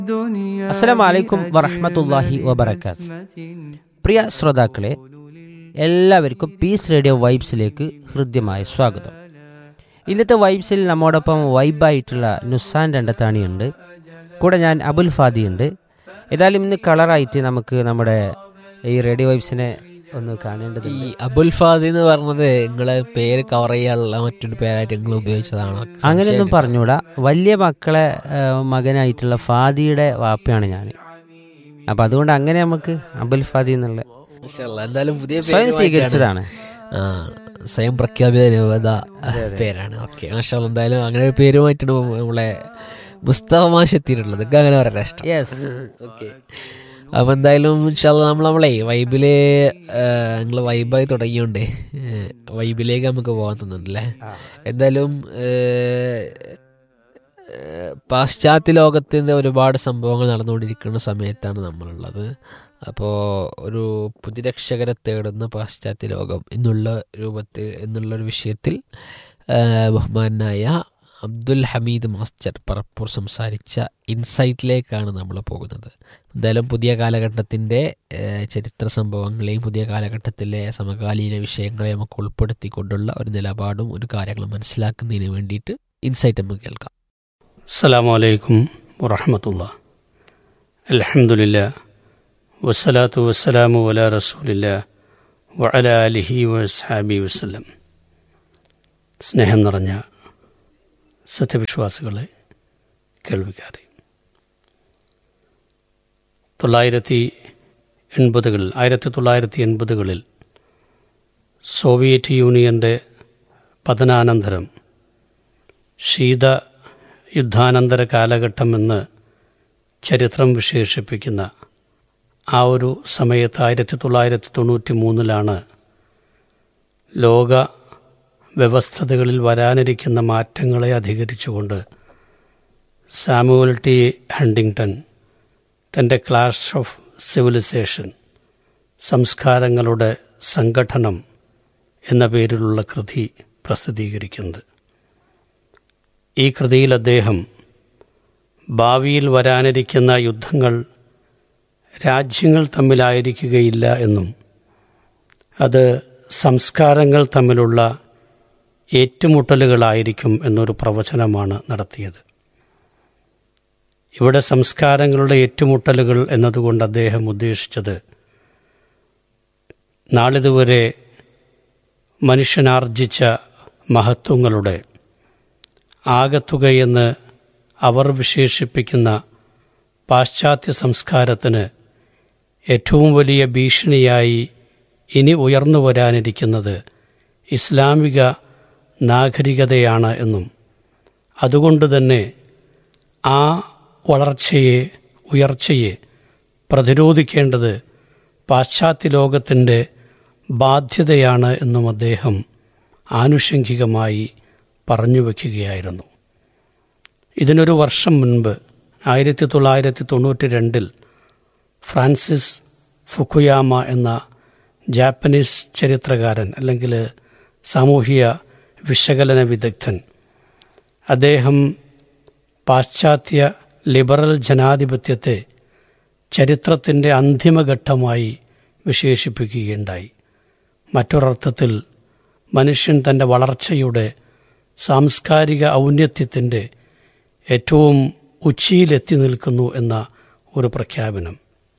അസ്സലാമു അലൈക്കും വറഹ്മത്തുള്ളാഹി വബറകാത്ത് പ്രിയ ശ്രോതാക്കളെ എല്ലാവർക്കും പീസ് റേഡിയോ വൈബ്സിലേക്ക് ഹൃദ്യമായ സ്വാഗതം ഇന്നത്തെ വൈബ്സിൽ നമ്മോടൊപ്പം വൈബായിട്ടുള്ള നുസാൻ രണ്ടത്താണിയുണ്ട് കൂടെ ഞാൻ അബുൽ ഫാദി ഉണ്ട് ഏതായാലും ഇന്ന് കളറായിട്ട് നമുക്ക് നമ്മുടെ ഈ റേഡിയോ വൈബ്സിനെ ഒന്ന് ഈ കാണേണ്ടതുണ്ട് അബുൽ ഫാദി എന്ന് പറഞ്ഞത് നിങ്ങളെ പേര് കവർ ചെയ്യാനുള്ള മറ്റൊരു പേരായിട്ട് നിങ്ങൾ ഉപയോഗിച്ചതാണോ അങ്ങനെയൊന്നും പറഞ്ഞൂടാ വലിയ മക്കളെ ആ, മകനായിട്ടുള്ള ഫാദിയുടെ വാപ്പയാണ് ഞാൻ അപ്പം അതുകൊണ്ട് അങ്ങനെ നമുക്ക് അബുൽ ഫാദി എന്നുള്ള ഇൻഷാല്ലാ. എന്തായാലും പുതിയ പേര് സ്വയം മാറ്റിയാണ്. സ്വീകരിച്ചതാണ് ആ സ്വയം പ്രഖ്യാപിത രൂപത പേരാണ് ഓക്കെ മാഷാ എന്തായാലും അങ്ങനെ ഒരു പേര് മാറ്റിയാണ് നമ്മളെ മുസ്തഫ മാഷ് എത്തിയിട്ടുള്ളത് നിങ്ങൾക്ക് അങ്ങനെ പറയാൻ ഇഷ്ടം യെസ് ഓക്കെ അപ്പൊ എന്തായാലും ഇൻഷാല്ലാ നമ്മൾ നമ്മളെ വൈബില് നിങ്ങൾ വൈബായി തുടങ്ങിയോണ്ട് ഏഹ്, വൈബിലേക്ക് നമുക്ക് പോകാൻ തോന്നുന്നുണ്ടല്ലേ എന്തായാലും ഏഹ്, ഏഹ്, പാശ്ചാത്യ ലോകത്തിൻ്റെ ഒരുപാട് സംഭവങ്ങൾ നടന്നുകൊണ്ടിരിക്കുന്ന സമയത്താണ് നമ്മളുള്ളത് അപ്പോൾ ഒരു പുതുരക്ഷകരെ തേടുന്ന പാശ്ചാത്യ ലോകം എന്നുള്ള രൂപത്തിൽ എന്നുള്ളൊരു വിഷയത്തിൽ ഏഹ്, ബഹുമാനായ അബ്ദുൽ ഹമീദ് മാസ്റ്റർ പറപ്പൂർ സംസാരിച്ച ഇൻസൈറ്റിലേക്കാണ് നമ്മൾ പോകുന്നത് എന്തായാലും പുതിയ കാലഘട്ടത്തിൻ്റെ ഏഹ്, ചരിത്ര സംഭവങ്ങളെയും പുതിയ കാലഘട്ടത്തിലെ സമകാലീന വിഷയങ്ങളെയും നമുക്ക് ഉൾപ്പെടുത്തിക്കൊണ്ടുള്ള ഒരു നിലപാടും ഒരു കാര്യങ്ങളും മനസ്സിലാക്കുന്നതിന് വേണ്ടിയിട്ട് ഇൻസൈറ്റ് നമുക്ക് കേൾക്കാം السلام عليكم ورحمة الله الحمد لله والصلاة والسلام على رسول الله وعلى آله وأصحابه وسلم സ്നേഹം നിറഞ്ഞ സത്യവിശ്വാസികളെ കേൾവിക്കാരെ തൊള്ളായിരത്തി എൺപതുകളിൽ ആയിരത്തി തൊള്ളായിരത്തി എൺപതുകളിൽ സോവിയറ്റ് യൂണിയൻ്റെ പതനാനന്തരം ശീത യുദ്ധാനന്തര കാലഘട്ടം എന്ന് ചരിത്രം വിശേഷിപ്പിക്കുന്ന ആ ഒരു സമയത്ത് ആയിരത്തി തൊള്ളായിരത്തി തൊണ്ണൂറ്റി മൂന്നിലാണ് ലോക വ്യവസ്ഥതകളിൽ വരാനിരിക്കുന്ന മാറ്റങ്ങളെ അധികരിച്ചുകൊണ്ട് സാമുവൽ ടി ഹണ്ടിങ്ടൺ തൻ്റെ ക്ലാഷ് ഓഫ് സിവിലൈസേഷൻ സംസ്കാരങ്ങളുടെ സംഘടനം എന്ന പേരിലുള്ള കൃതി പ്രസിദ്ധീകരിക്കുന്നത് ഈ കൃതിയിൽ അദ്ദേഹം ഭാവിയിൽ വരാനിരിക്കുന്ന യുദ്ധങ്ങൾ രാജ്യങ്ങൾ തമ്മിലായിരിക്കുകയില്ല എന്നും അത് സംസ്കാരങ്ങൾ തമ്മിലുള്ള ഏറ്റുമുട്ടലുകളായിരിക്കും എന്നൊരു പ്രവചനമാണ് നടത്തിയത് ഇവിടെ സംസ്കാരങ്ങളുടെ ഏറ്റുമുട്ടലുകൾ എന്നതുകൊണ്ട് അദ്ദേഹം ഉദ്ദേശിച്ചത് നാളിതുവരെ മനുഷ്യനാർജിച്ച മഹത്വങ്ങളുടെ ആകത്തുകയെന്ന് അവർ വിശേഷിപ്പിക്കുന്ന പാശ്ചാത്യ സംസ്കാരത്തിന് ഏറ്റവും വലിയ ഭീഷണിയായി ഇനി ഉയർന്നു വരാനിരിക്കുന്നത് ഇസ്ലാമിക നാഗരികതയാണ് എന്നും അതുകൊണ്ട് തന്നെ ആ വളർച്ചയെ ഉയർച്ചയെ പ്രതിരോധിക്കേണ്ടത് പാശ്ചാത്യ ലോകത്തിൻ്റെ ബാധ്യതയാണ് എന്നും അദ്ദേഹം ആനുഷംഗികമായി പറഞ്ഞു വയ്ക്കുകയായിരുന്നു ഇതിനൊരു വർഷം മുൻപ് ആയിരത്തി തൊള്ളായിരത്തി തൊണ്ണൂറ്റി രണ്ടിൽ ഫ്രാൻസിസ് ഫുക്കുയാമ എന്ന ജാപ്പനീസ് ചരിത്രകാരൻ അല്ലെങ്കിൽ സാമൂഹിക വിശകലന വിദഗ്ധൻ അദ്ദേഹം പാശ്ചാത്യ ലിബറൽ ജനാധിപത്യത്തെ ചരിത്രത്തിൻ്റെ അന്തിമഘട്ടമായി വിശേഷിപ്പിക്കുകയുണ്ടായി മറ്റൊരർത്ഥത്തിൽ മനുഷ്യൻ തൻ്റെ വളർച്ചയുടെ സാംസ്കാരിക ഔന്നത്യത്തിൻ്റെ ഏറ്റവും ഉച്ചിയിലെത്തി നിൽക്കുന്നു എന്ന ഒരു പ്രഖ്യാപനം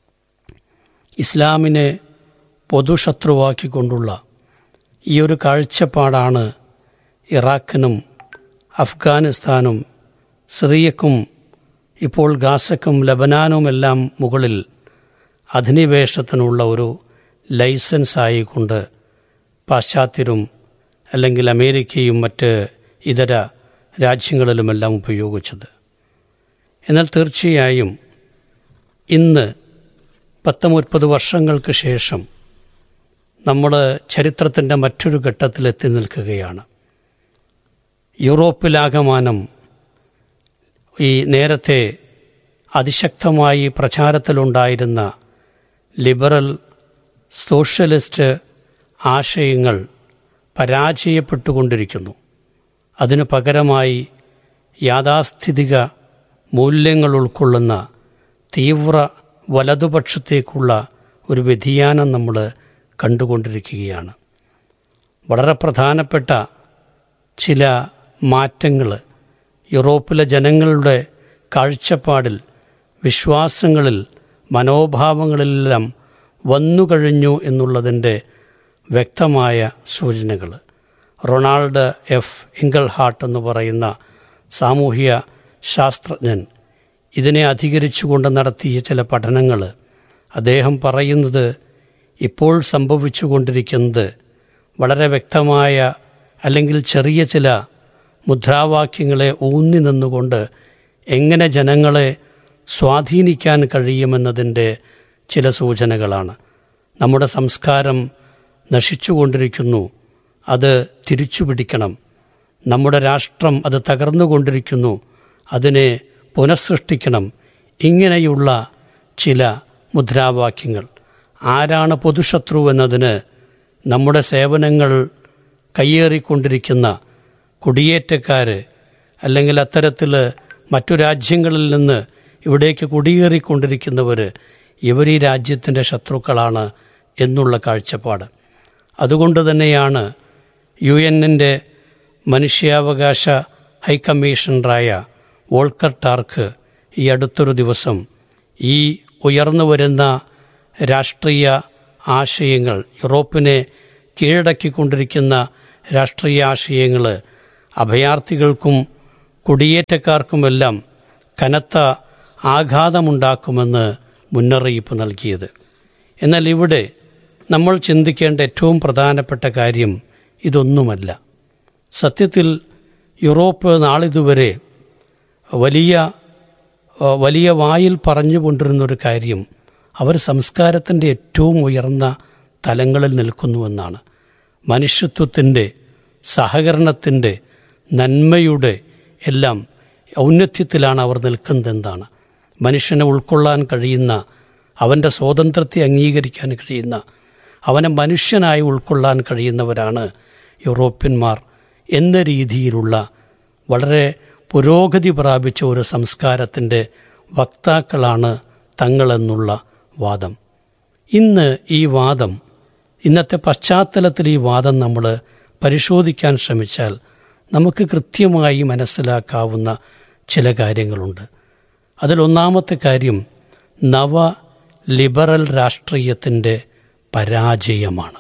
ഇസ്ലാമിനെ പൊതുശത്രുവാക്കിക്കൊണ്ടുള്ള ഈ ഒരു കാഴ്ചപ്പാടാണ് ഇറാഖിനും അഫ്ഗാനിസ്ഥാനും സിറിയക്കും ഇപ്പോൾ ഗാസക്കും ലബനാനുമെല്ലാം മുകളിൽ അധിനിവേശത്തിനുള്ള ഒരു ലൈസൻസ് ആയിക്കൊണ്ട് പാശ്ചാത്യരും അല്ലെങ്കിൽ അമേരിക്കയും മറ്റ് ഇതര രാജ്യങ്ങളിലുമെല്ലാം ഉപയോഗിച്ചത് എന്നാൽ തീർച്ചയായും ഇന്ന് പത്ത് മുപ്പത് വർഷങ്ങൾക്ക് ശേഷം നമ്മൾ ചരിത്രത്തിൻ്റെ മറ്റൊരു ഘട്ടത്തിലെത്തി നിൽക്കുകയാണ് യൂറോപ്പിലാകമാനം ഈ നേരത്തെ അതിശക്തമായി പ്രചാരത്തിലുണ്ടായിരുന്ന ലിബറൽ സോഷ്യലിസ്റ്റ് ആശയങ്ങൾ പരാജയപ്പെട്ടുകൊണ്ടിരിക്കുന്നു അതിനു പകരമായി യാഥാസ്ഥിതിക മൂല്യങ്ങൾ ഉൾക്കൊള്ളുന്ന തീവ്ര വലതുപക്ഷത്തേക്കുള്ള ഒരു വ്യതിയാനം നമ്മൾ കണ്ടുകൊണ്ടിരിക്കുകയാണ് വളരെ പ്രധാനപ്പെട്ട ചില മാറ്റങ്ങൾ യൂറോപ്പിലെ ജനങ്ങളുടെ കാഴ്ചപ്പാടിൽ വിശ്വാസങ്ങളിൽ മനോഭാവങ്ങളിലെല്ലാം വന്നുകഴിഞ്ഞു എന്നുള്ളതിൻ്റെ വ്യക്തമായ സൂചനകൾ റൊണാൾഡ് എഫ് ഇംഗൾഹാർട്ട് എന്ന് പറയുന്ന സാമൂഹ്യ ശാസ്ത്രജ്ഞൻ ഇതിനെ അധികരിച്ചുകൊണ്ട് നടത്തിയ ചില പഠനങ്ങൾ അദ്ദേഹം പറയുന്നത് ഇപ്പോൾ സംഭവിച്ചുകൊണ്ടിരിക്കുന്നത് വളരെ വ്യക്തമായ അല്ലെങ്കിൽ ചെറിയ ചില മുദ്രാവാക്യങ്ങളെ ഊന്നി നിന്നുകൊണ്ട് എങ്ങനെ ജനങ്ങളെ സ്വാധീനിക്കാൻ കഴിയുമെന്നതിൻ്റെ ചില സൂചനകളാണ് നമ്മുടെ സംസ്കാരം നശിച്ചുകൊണ്ടിരിക്കുന്നു അത് തിരിച്ചുപിടിക്കണം നമ്മുടെ രാഷ്ട്രം അത് തകർന്നുകൊണ്ടിരിക്കുന്നു അതിനെ പുനഃസൃഷ്ടിക്കണം ഇങ്ങനെയുള്ള ചില മുദ്രാവാക്യങ്ങൾ ആരാണ് പൊതുശത്രു എന്നതിന് നമ്മുടെ സേവനങ്ങൾ കയ്യേറിക്കൊണ്ടിരിക്കുന്ന കുടിയേറ്റക്കാർ അല്ലെങ്കിൽ അത്തരത്തിൽ മറ്റു രാജ്യങ്ങളിൽ നിന്ന് ഇവിടേക്ക് കുടിയേറിക്കൊണ്ടിരിക്കുന്നവർ ഇവർ ഈ രാജ്യത്തിൻ്റെ ശത്രുക്കളാണ് എന്നുള്ള കാഴ്ചപ്പാട് അതുകൊണ്ട് തന്നെയാണ് യു എന്നിൻ്റെ മനുഷ്യാവകാശ ഹൈക്കമ്മീഷണറായ വോൾക്കർ ടാർക്ക് ഈ അടുത്തൊരു ദിവസം ഈ ഉയർന്നു വരുന്ന രാഷ്ട്രീയ ആശയങ്ങൾ യൂറോപ്പിനെ കീഴടക്കിക്കൊണ്ടിരിക്കുന്ന രാഷ്ട്രീയ ആശയങ്ങൾ അഭയാർത്ഥികൾക്കും കുടിയേറ്റക്കാർക്കുമെല്ലാം കനത്ത ആഘാതമുണ്ടാക്കുമെന്ന് മുന്നറിയിപ്പ് നൽകിയത് എന്നാൽ ഇവിടെ നമ്മൾ ചിന്തിക്കേണ്ട ഏറ്റവും പ്രധാനപ്പെട്ട കാര്യം ഇതൊന്നുമല്ല സത്യത്തിൽ യൂറോപ്പ് നാളിതുവരെ വലിയ വലിയ വായിൽ പറഞ്ഞുകൊണ്ടിരുന്നൊരു കാര്യം അവർ സംസ്കാരത്തിൻ്റെ ഏറ്റവും ഉയർന്ന തലങ്ങളിൽ നിൽക്കുന്നുവെന്നാണ് മനുഷ്യത്വത്തിൻ്റെ സഹകരണത്തിൻ്റെ നന്മയുടെ എല്ലാം ഔന്നത്യത്തിലാണ് അവർ നിൽക്കുന്നതെന്താണ് മനുഷ്യനെ ഉൾക്കൊള്ളാൻ കഴിയുന്ന അവൻ്റെ സ്വാതന്ത്ര്യത്തെ അംഗീകരിക്കാൻ കഴിയുന്ന അവനെ മനുഷ്യനായി ഉൾക്കൊള്ളാൻ കഴിയുന്നവരാണ് യൂറോപ്യന്മാർ എന്ന രീതിയിലുള്ള വളരെ പുരോഗതി പ്രാപിച്ച ഒരു സംസ്കാരത്തിൻ്റെ വക്താക്കളാണ് തങ്ങളെന്നുള്ള വാദം ഇന്ന് ഈ വാദം ഇന്നത്തെ പശ്ചാത്തലത്തിൽ ഈ വാദം നമ്മൾ പരിശോധിക്കാൻ ശ്രമിച്ചാൽ നമുക്ക് കൃത്യമായി മനസ്സിലാക്കാവുന്ന ചില കാര്യങ്ങളുണ്ട് അതിലൊന്നാമത്തെ കാര്യം നവ ലിബറൽ രാഷ്ട്രീയത്തിൻ്റെ പരാജയമാണ്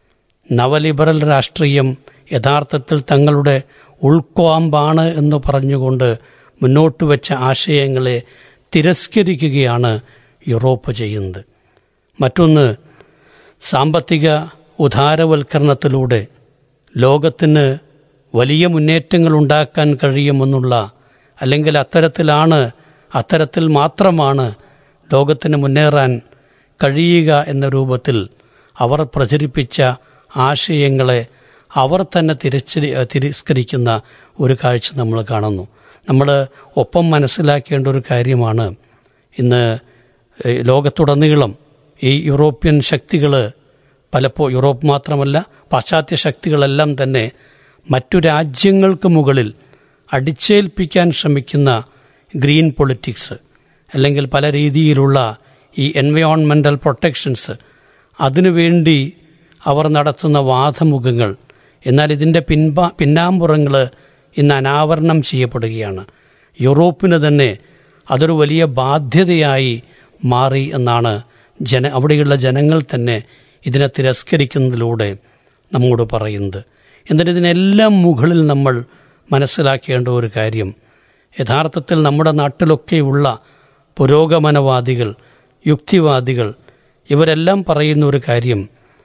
നവലിബറൽ രാഷ്ട്രീയം യഥാർത്ഥത്തിൽ തങ്ങളുടെ ഉൾക്കോമ്പാണ് എന്ന് പറഞ്ഞുകൊണ്ട് മുന്നോട്ട് വെച്ച ആശയങ്ങളെ തിരസ്കരിക്കുകയാണ് യൂറോപ്പ് ചെയ്യുന്നത് മറ്റൊന്ന് സാമ്പത്തിക ഉദാരവൽക്കരണത്തിലൂടെ ലോകത്തിന് വലിയ മുന്നേറ്റങ്ങൾ ഉണ്ടാക്കാൻ കഴിയുമെന്നുള്ള അല്ലെങ്കിൽ അത്തരത്തിലാണ് അത്തരത്തിൽ മാത്രമാണ് ലോകത്തിന് മുന്നേറാൻ കഴിയുക എന്ന രൂപത്തിൽ അവർ പ്രചരിപ്പിച്ച ആശയങ്ങളെ അവർ തന്നെ തിരച്ചി തിരസ്കരിക്കുന്ന ഒരു കാഴ്ച നമ്മൾ കാണുന്നു നമ്മൾ ഒപ്പം മനസ്സിലാക്കേണ്ട ഒരു കാര്യമാണ് ഇന്ന് ലോകത്തുടനീളം ഈ യൂറോപ്യൻ ശക്തികൾ പലപ്പോൾ യൂറോപ്പ് മാത്രമല്ല പാശ്ചാത്യ ശക്തികളെല്ലാം തന്നെ മറ്റു രാജ്യങ്ങൾക്ക് മുകളിൽ അടിച്ചേൽപ്പിക്കാൻ ശ്രമിക്കുന്ന ഗ്രീൻ പൊളിറ്റിക്സ് അല്ലെങ്കിൽ പല രീതിയിലുള്ള ഈ എൻവയോൺമെൻ്റൽ പ്രൊട്ടക്ഷൻസ് അതിനുവേണ്ടി അവർ നടത്തുന്ന വാദമുഖങ്ങൾ എന്നാൽ ഇതിൻ്റെ പിൻപാ പിന്നാമ്പുറങ്ങൾ ഇന്ന് അനാവരണം ചെയ്യപ്പെടുകയാണ് യൂറോപ്പിന് തന്നെ അതൊരു വലിയ ബാധ്യതയായി മാറി എന്നാണ് ജന അവിടെയുള്ള ജനങ്ങൾ തന്നെ ഇതിനെ തിരസ്കരിക്കുന്നതിലൂടെ നമ്മോട് പറയുന്നത് എന്നാൽ ഇതിനെല്ലാം മുകളിൽ നമ്മൾ മനസ്സിലാക്കേണ്ട ഒരു കാര്യം യഥാർത്ഥത്തിൽ നമ്മുടെ നാട്ടിലൊക്കെയുള്ള പുരോഗമനവാദികൾ യുക്തിവാദികൾ ഇവരെല്ലാം പറയുന്ന ഒരു കാര്യം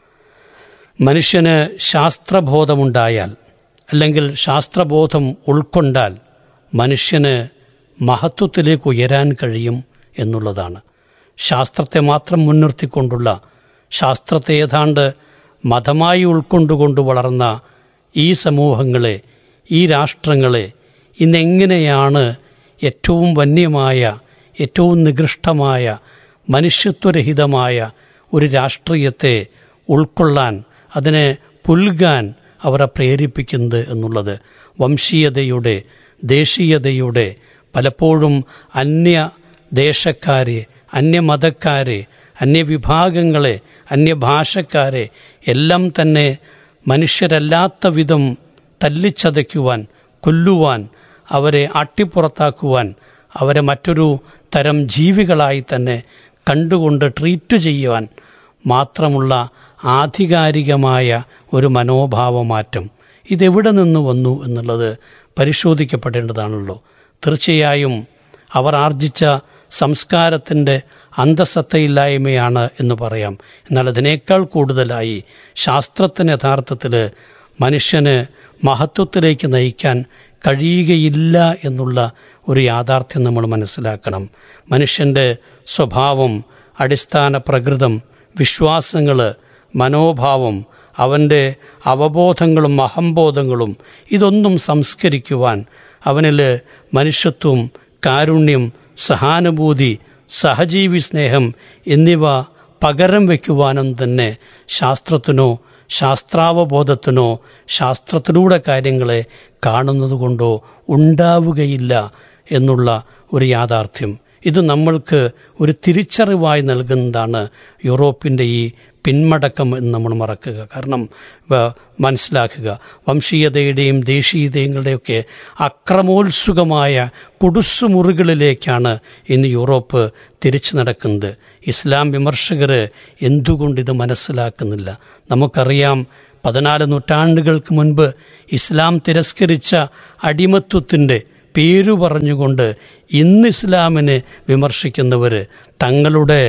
മനുഷ്യന് ശാസ്ത്രബോധമുണ്ടായാൽ അല്ലെങ്കിൽ ശാസ്ത്രബോധം ഉൾക്കൊണ്ടാൽ മനുഷ്യന് മഹത്വത്തിലേക്ക് ഉയരാൻ കഴിയും എന്നുള്ളതാണ് ശാസ്ത്രത്തെ മാത്രം മുൻനിർത്തിക്കൊണ്ടുള്ള ശാസ്ത്രത്തെ ഏതാണ്ട് മതമായി ഉൾക്കൊണ്ടുകൊണ്ട് വളർന്ന ഈ സമൂഹങ്ങളെ ഈ രാഷ്ട്രങ്ങളെ ഇന്നെങ്ങനെയാണ് ഏറ്റവും വന്യമായ ഏറ്റവും നികൃഷ്ടമായ മനുഷ്യത്വരഹിതമായ ഒരു രാഷ്ട്രീയത്തെ ഉൾക്കൊള്ളാൻ അതിനെ പുൽകാൻ അവരെ പ്രേരിപ്പിക്കുന്നത് എന്നുള്ളത് വംശീയതയുടെ ദേശീയതയുടെ പലപ്പോഴും അന്യ ദേശക്കാരെ അന്യമതക്കാരെ അന്യവിഭാഗങ്ങളെ അന്യഭാഷക്കാരെ എല്ലാം തന്നെ മനുഷ്യരല്ലാത്ത വിധം തല്ലിച്ചതയ്ക്കുവാൻ കൊല്ലുവാൻ അവരെ അട്ടിപ്പുറത്താക്കുവാൻ അവരെ മറ്റൊരു തരം ജീവികളായി തന്നെ കണ്ടുകൊണ്ട് ട്രീറ്റ് ചെയ്യുവാൻ മാത്രമുള്ള ആധികാരികമായ ഒരു മനോഭാവമാറ്റം ഇതെവിടെ നിന്ന് വന്നു എന്നുള്ളത് പരിശോധിക്കപ്പെടേണ്ടതാണല്ലോ തീർച്ചയായും അവർ ആർജിച്ച സംസ്കാരത്തിൻ്റെ അന്തസത്തയില്ലായ്മയാണ് എന്ന് പറയാം എന്നാൽ അതിനേക്കാൾ കൂടുതലായി ശാസ്ത്രത്തിന് യഥാർത്ഥത്തിൽ മനുഷ്യന് മഹത്വത്തിലേക്ക് നയിക്കാൻ കഴിയുകയില്ല എന്നുള്ള ഒരു യാഥാർത്ഥ്യം നമ്മൾ മനസ്സിലാക്കണം മനുഷ്യൻ്റെ സ്വഭാവം അടിസ്ഥാന പ്രകൃതം വിശ്വാസങ്ങൾ മനോഭാവം അവൻ്റെ അവബോധങ്ങളും അഹംബോധങ്ങളും ഇതൊന്നും സംസ്കരിക്കുവാൻ അവനിൽ മനുഷ്യത്വം കാരുണ്യം സഹാനുഭൂതി സഹജീവി സ്നേഹം എന്നിവ പകരം വയ്ക്കുവാനും തന്നെ ശാസ്ത്രത്തിനോ ശാസ്ത്രാവബോധത്തിനോ ശാസ്ത്രത്തിലൂടെ കാര്യങ്ങളെ കാണുന്നതുകൊണ്ടോ ഉണ്ടാവുകയില്ല എന്നുള്ള ഒരു യാഥാർത്ഥ്യം ഇത് നമ്മൾക്ക് ഒരു തിരിച്ചറിവായി നൽകുന്നതാണ് യൂറോപ്പിൻ്റെ ഈ പിന്മടക്കം എന്ന് നമ്മൾ മറക്കുക കാരണം വ- മനസ്സിലാക്കുക വംശീയതയുടെയും ദേശീയതയുടെയൊക്കെ അക്രമോത്സുകമായ കുടുസുമുറികളിലേക്കാണ് ഇന്ന് യൂറോപ്പ് തിരിച്ചു നടക്കുന്നത് ഇസ്ലാം വിമർശകർ എന്തുകൊണ്ട് ഇത് മനസ്സിലാക്കുന്നില്ല നമുക്കറിയാം പതിനാല് നൂറ്റാണ്ടുകൾക്ക് മുൻപ് ഇസ്ലാം തിരസ്കരിച്ച അടിമത്വത്തിൻ്റെ പേരു പറഞ്ഞുകൊണ്ട് ഇന്ന് ഇസ്ലാമിനെ വിമർശിക്കുന്നവർ തങ്ങളുടെ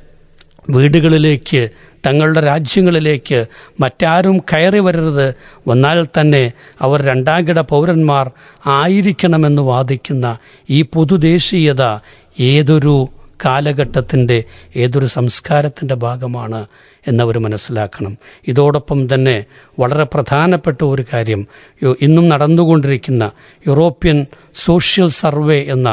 വീടുകളിലേക്ക് തങ്ങളുടെ രാജ്യങ്ങളിലേക്ക് മറ്റാരും കയറി വരരുത് വന്നാൽ തന്നെ അവർ രണ്ടാംകിട പൗരന്മാർ ആയിരിക്കണമെന്ന് വാദിക്കുന്ന ഈ പൊതുദേശീയത ഏതൊരു കാലഘട്ടത്തിൻ്റെ ഏതൊരു സംസ്കാരത്തിൻ്റെ ഭാഗമാണ് എന്നവർ മനസ്സിലാക്കണം ഇതോടൊപ്പം തന്നെ വളരെ പ്രധാനപ്പെട്ട ഒരു കാര്യം യോ- ഇന്നും നടന്നുകൊണ്ടിരിക്കുന്ന യൂറോപ്യൻ സോഷ്യൽ സർവേ എന്ന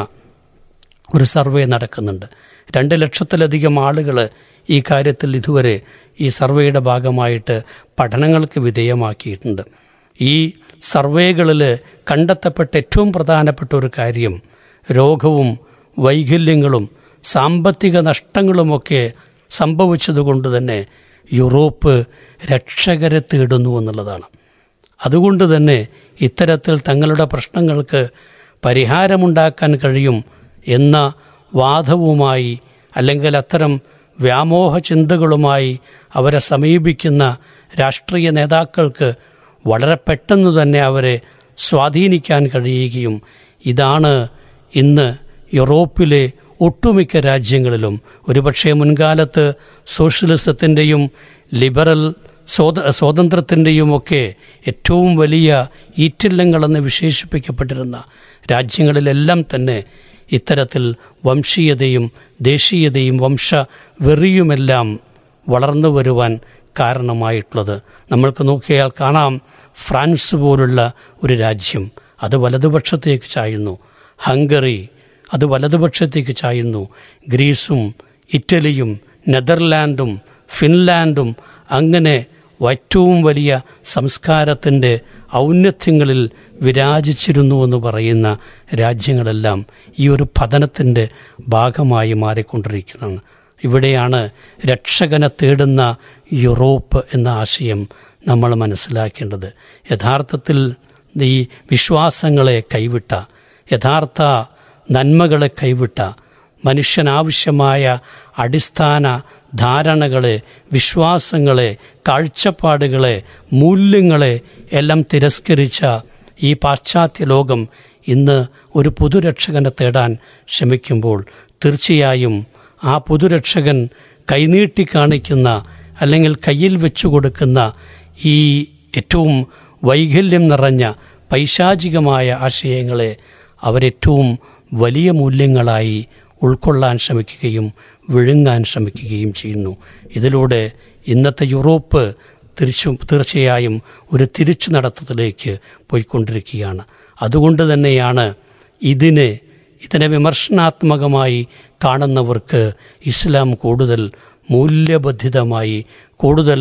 ഒരു സർവേ നടക്കുന്നുണ്ട് രണ്ട് ലക്ഷത്തിലധികം ആളുകൾ ഈ കാര്യത്തിൽ ഇതുവരെ ഈ സർവേയുടെ ഭാഗമായിട്ട് പഠനങ്ങൾക്ക് വിധേയമാക്കിയിട്ടുണ്ട് ഈ സർവേകളിൽ കണ്ടെത്തപ്പെട്ട ഏറ്റവും പ്രധാനപ്പെട്ട ഒരു കാര്യം രോഗവും വൈകല്യങ്ങളും സാമ്പത്തിക നഷ്ടങ്ങളുമൊക്കെ സംഭവിച്ചതുകൊണ്ട് തന്നെ യൂറോപ്പ് രക്ഷകരെ തേടുന്നു എന്നുള്ളതാണ് അതുകൊണ്ട് തന്നെ ഇത്തരത്തിൽ തങ്ങളുടെ പ്രശ്നങ്ങൾക്ക് പരിഹാരമുണ്ടാക്കാൻ കഴിയും എന്ന വാദവുമായി അല്ലെങ്കിൽ അത്തരം വ്യാമോഹ ചിന്തകളുമായി അവരെ സമീപിക്കുന്ന രാഷ്ട്രീയ നേതാക്കൾക്ക് വളരെ പെട്ടെന്ന് തന്നെ അവരെ സ്വാധീനിക്കാൻ കഴിയുകയും ഇതാണ് ഇന്ന് യൂറോപ്പിലെ ഒട്ടുമിക്ക രാജ്യങ്ങളിലും ഒരുപക്ഷെ മുൻകാലത്ത് സോഷ്യലിസത്തിൻ്റെയും ലിബറൽ സ്വാത സ്വാതന്ത്ര്യത്തിൻ്റെയുമൊക്കെ ഏറ്റവും വലിയ ഈറ്റില്ലങ്ങളെന്ന് വിശേഷിപ്പിക്കപ്പെട്ടിരുന്ന രാജ്യങ്ങളിലെല്ലാം തന്നെ ഇത്തരത്തിൽ വംശീയതയും ദേശീയതയും വംശ വെറിയുമെല്ലാം വളർന്നു വരുവാൻ കാരണമായിട്ടുള്ളത് നമ്മൾക്ക് നോക്കിയാൽ കാണാം ഫ്രാൻസ് പോലുള്ള ഒരു രാജ്യം അത് വലതുപക്ഷത്തേക്ക് ചായുന്നു ഹംഗറി അത് വലതുപക്ഷത്തേക്ക് ചായുന്നു ഗ്രീസും ഇറ്റലിയും നെതർലാൻഡും ഫിൻലാൻഡും അങ്ങനെ ഏറ്റവും വലിയ സംസ്കാരത്തിൻ്റെ ഔന്നത്യങ്ങളിൽ വിരാജിച്ചിരുന്നു എന്ന് പറയുന്ന രാജ്യങ്ങളെല്ലാം ഈ ഒരു പതനത്തിൻ്റെ ഭാഗമായി മാറിക്കൊണ്ടിരിക്കുന്നതാണ് ഇവിടെയാണ് രക്ഷകനെ തേടുന്ന യൂറോപ്പ് എന്ന ആശയം നമ്മൾ മനസ്സിലാക്കേണ്ടത് യഥാർത്ഥത്തിൽ ഈ വിശ്വാസങ്ങളെ കൈവിട്ട യഥാർത്ഥ നന്മകളെ കൈവിട്ട മനുഷ്യനാവശ്യമായ അടിസ്ഥാന ധാരണകളെ വിശ്വാസങ്ങളെ കാഴ്ചപ്പാടുകളെ മൂല്യങ്ങളെ എല്ലാം തിരസ്കരിച്ച ഈ പാശ്ചാത്യ ലോകം ഇന്ന് ഒരു പുതുരക്ഷകനെ തേടാൻ ശ്രമിക്കുമ്പോൾ തീർച്ചയായും ആ പുതുരക്ഷകൻ കൈനീട്ടി കാണിക്കുന്ന അല്ലെങ്കിൽ കയ്യിൽ വെച്ചു കൊടുക്കുന്ന ഈ ഏറ്റവും വൈകല്യം നിറഞ്ഞ പൈശാചികമായ ആശയങ്ങളെ അവരേറ്റവും വലിയ മൂല്യങ്ങളായി ഉൾക്കൊള്ളാൻ ശ്രമിക്കുകയും വിഴുങ്ങാൻ ശ്രമിക്കുകയും ചെയ്യുന്നു ഇതിലൂടെ ഇന്നത്തെ യൂറോപ്പ് തിരിച്ചു തീർച്ചയായും ഒരു തിരിച്ചു നടത്തത്തിലേക്ക് പോയിക്കൊണ്ടിരിക്കുകയാണ് അതുകൊണ്ട് തന്നെയാണ് ഇതിനെ ഇതിനെ വിമർശനാത്മകമായി കാണുന്നവർക്ക് ഇസ്ലാം കൂടുതൽ മൂല്യബദ്ധിതമായി കൂടുതൽ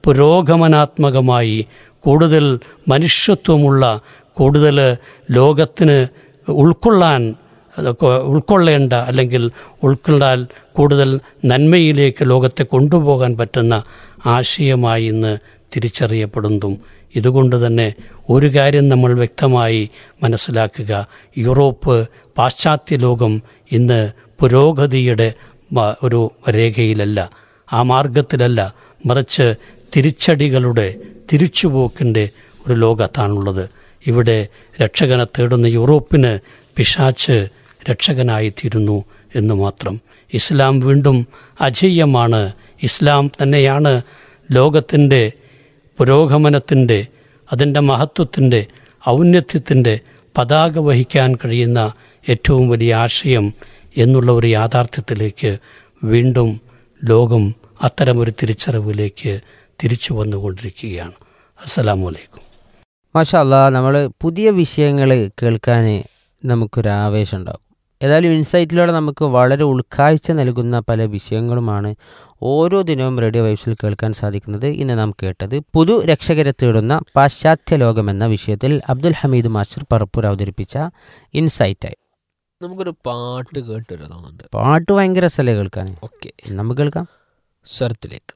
പുരോഗമനാത്മകമായി കൂടുതൽ മനുഷ്യത്വമുള്ള കൂടുതൽ ലോകത്തിന് ഉൾക്കൊള്ളാൻ അതൊക്കെ ഉൾക്കൊള്ളേണ്ട അല്ലെങ്കിൽ ഉൾക്കൊള്ളാൻ കൂടുതൽ നന്മയിലേക്ക് ലോകത്തെ കൊണ്ടുപോകാൻ പറ്റുന്ന ആശയമായി ഇന്ന് തിരിച്ചറിയപ്പെടുന്നതും ഇതുകൊണ്ട് തന്നെ ഒരു കാര്യം നമ്മൾ വ്യക്തമായി മനസ്സിലാക്കുക യൂറോപ്പ് പാശ്ചാത്യ ലോകം ഇന്ന് പുരോഗതിയുടെ മ- ഒരു രേഖയിലല്ല ആ മാർഗത്തിലല്ല മറിച്ച് തിരിച്ചടികളുടെ തിരിച്ചുപോക്കിൻ്റെ ഒരു ലോകത്താണുള്ളത് ഇവിടെ രക്ഷകനെ തേടുന്ന യൂറോപ്പിന് പിശാച്ച് രക്ഷകനായിത്തീരുന്നു എന്ന് മാത്രം ഇസ്ലാം വീണ്ടും അജയ്യമാണ് ഇസ്ലാം തന്നെയാണ് ലോകത്തിൻ്റെ പുരോഗമനത്തിൻ്റെ അതിൻ്റെ മഹത്വത്തിൻ്റെ ഔന്നത്യത്തിൻ്റെ പതാക വഹിക്കാൻ കഴിയുന്ന ഏറ്റവും വലിയ ആശയം എന്നുള്ള ഒരു യാഥാർത്ഥ്യത്തിലേക്ക് വീണ്ടും ലോകം അത്തരമൊരു തിരിച്ചറിവിലേക്ക് തിരിച്ചു വന്നുകൊണ്ടിരിക്കുകയാണ് അസ്സലാമു അലൈക്കും മാഷാ അല്ലാ നമ്മൾ പുതിയ വിഷയങ്ങൾ കേൾക്കാൻ നമുക്കൊരു ആവേശം ഉണ്ടാകും ഏതായാലും ഇൻസൈറ്റിലൂടെ നമുക്ക് വളരെ ഉൾക്കാഴ്ച നൽകുന്ന പല വിഷയങ്ങളുമാണ് ഓരോ ദിനവും റേഡിയോ വൈബ്സിൽ കേൾക്കാൻ സാധിക്കുന്നത് ഇന്ന് നാം കേട്ടത് പുതു രക്ഷകരെ തേടുന്ന പാശ്ചാത്യ ലോകം എന്ന വിഷയത്തിൽ അബ്ദുൽ ഹമീദ് മാസ്റ്റർ പറപ്പൂർ അവതരിപ്പിച്ച ഇൻസൈറ്റായി നമുക്കൊരു പാട്ട് കേട്ട് വരാൻ തോന്നുന്നുണ്ട് പാട്ട് ഭയങ്കര രസമല്ലേ കേൾക്കാൻ ഓക്കെ നമുക്ക് കേൾക്കാം സ്വരത്തിലേക്ക്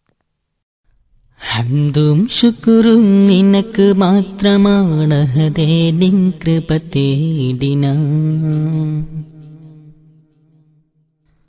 ഹംദും ശുക്രും നിനക്ക് മാത്രമാണ് ഹതേ നിൻ കൃപ തേടിന